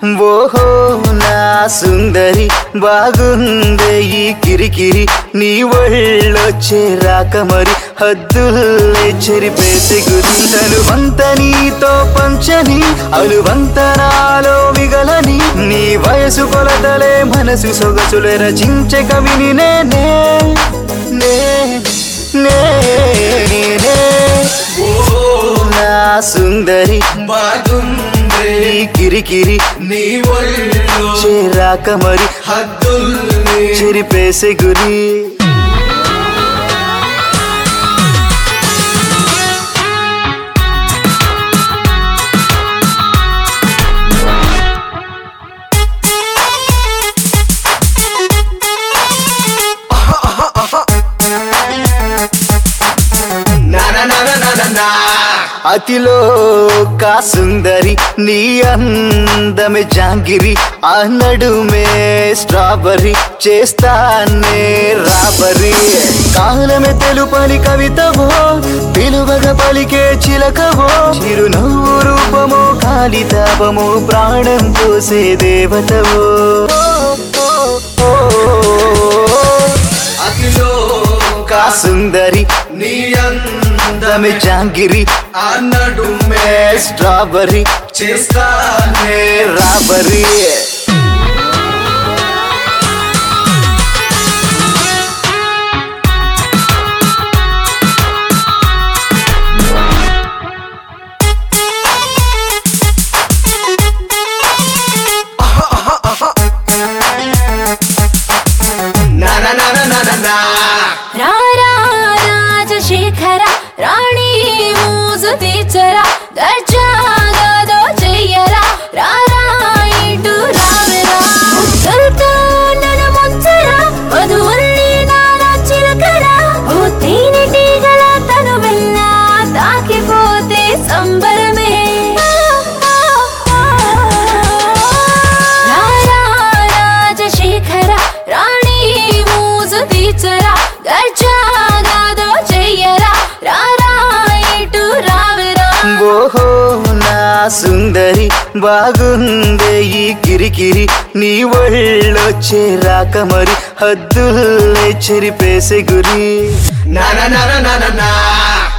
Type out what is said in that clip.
ఓహో నా సుందరి బాగుందే ఈ కిరికిరి నీ ఒళ్ళొచ్చే రాక మరి హద్దుల్లే చెరిపేసి గురింతను వంత నీతో పంచని అలువంత నాలో మిగలని నీ వయసు కొలతలే మనసు సొగసులే రచించే కవిని నేనే నే నే నే నా సుందరి బాగుందే ఈ కిరికిరి నీ ఒళ్ళు చేరాక మరి హద్దుల్ని చెరిపేసే గురి నా నా నా నా నా నా నా అతిలో కా సుందరి నీ అందమే జాంగిరి ఆ నడుమే స్ట్రాబెర్రీ చేస్తానే రాబరి కాలమే తెలుపని కవితవో పిలువగ పలికే చిలకవో చిరునవ్వు రూపమో కాళితాపమో ప్రాణం పోసే దేవతవో ఓ, ఓ, ఓ, అతిలో కా సుందరి నీ అందమే అందమే జాంగిరి ఆ నడుమే స్ట్రాబెర్రీ చేస్తానే రాబరి నా నా నా నా నా నా నా రారా రాజశేఖర రాణి మూజు తీర్చరా దర్జాగా చెయ్యరా రారా ఇటు రావరా ముద్దలతో నన్ను ముంచరా మధువల్లి నాలో చిలకరా ఓ తేనెటీగల తను వెళ్ళ తాకిపోతే సంబరమే రారా రాజశేఖర రాణి మూజు తీర్చరా గర్జాగాదో చెయ్యరా రారా ఇటు రావరా ఓహో నా సుందరి బాగుందే ఈ కిరికిరి నీ ఒళ్ళొచ్చే రాక మరి హద్దుల్లే చెరిపేసే గురి నా నా నా నా నా నా